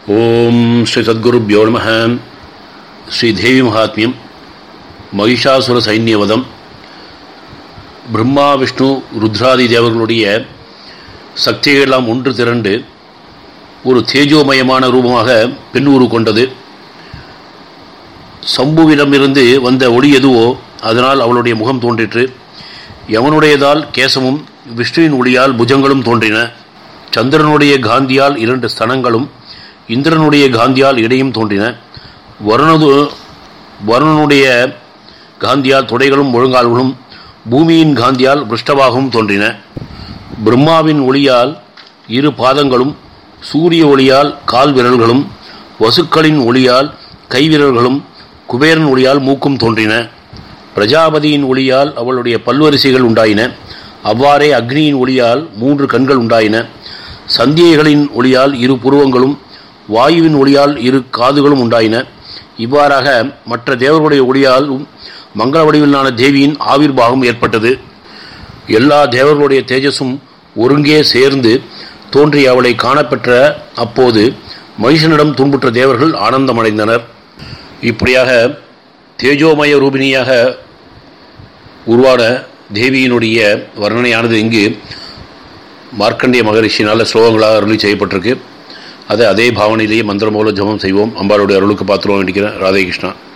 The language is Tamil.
ஓம் ஸ்ரீ சத்குருப்யோ நம ஸ்ரீ தேவி மகாத்மியம் மகிஷாசுர சைன்யவதம் பிரம்மா விஷ்ணு ருத்ராதி தேவர்களுடைய சக்திகளெல்லாம் ஒன்று திரண்டு ஒரு தேஜோமயமான ரூபமாக பெண்ணூறு கொண்டது சம்புவிடமிருந்து வந்த ஒளி எதுவோ அதனால் அவளுடைய முகம் தோன்றிற்று யவனுடையதால் கேசமும் விஷ்ணுவின் ஒளியால் புஜங்களும் தோன்றின சந்திரனுடைய காந்தியால் இரண்டு ஸ்தனங்களும் இந்திரனுடைய காந்தியால் இடையும் தோன்றின வருணது வருணனுடைய காந்தியால் தொடைகளும் முழங்கால்களும் பூமியின் காந்தியால் பிருஷ்டபாகவும் தோன்றின பிரம்மாவின் ஒளியால் இரு பாதங்களும் சூரிய ஒளியால் கால் விரல்களும் வசுக்களின் ஒளியால் கைவிரல்களும் குபேரன் ஒளியால் மூக்கும் தோன்றின பிரஜாபதியின் ஒளியால் அவளுடைய பல்வரிசைகள் உண்டாயின அவ்வாறே அக்னியின் ஒளியால் மூன்று கண்கள் உண்டாயின சந்தியைகளின் ஒளியால் இரு புருவங்களும் வாயுவின் ஒளியால் இரு காதுகளும் உண்டாயின இவ்வாறாக மற்ற தேவர்களுடைய ஒளியாலும் மங்கள வடிவிலான தேவியின் ஆவிர்வாகம் ஏற்பட்டது எல்லா தேவர்களுடைய தேஜஸும் ஒருங்கே சேர்ந்து தோன்றி அவளை காணப்பெற்ற அப்போது மகிஷனிடம் துன்புற்ற தேவர்கள் ஆனந்தமடைந்தனர் இப்படியாக தேஜோமய ரூபிணியாக உருவான தேவியினுடைய வர்ணனையானது இங்கு மார்க்கண்டிய மகரிஷினால் ஸ்லோகங்களாக அருளி செய்யப்பட்டிருக்கு அதை அதே பாவனையிலேயே மந்திரம் மூலம் ஜபம் செய்வோம் அம்பாளுடைய அருளுக்கு பாத்திரம் வேண்டிக்கிறேன் ராதே கிருஷ்ணா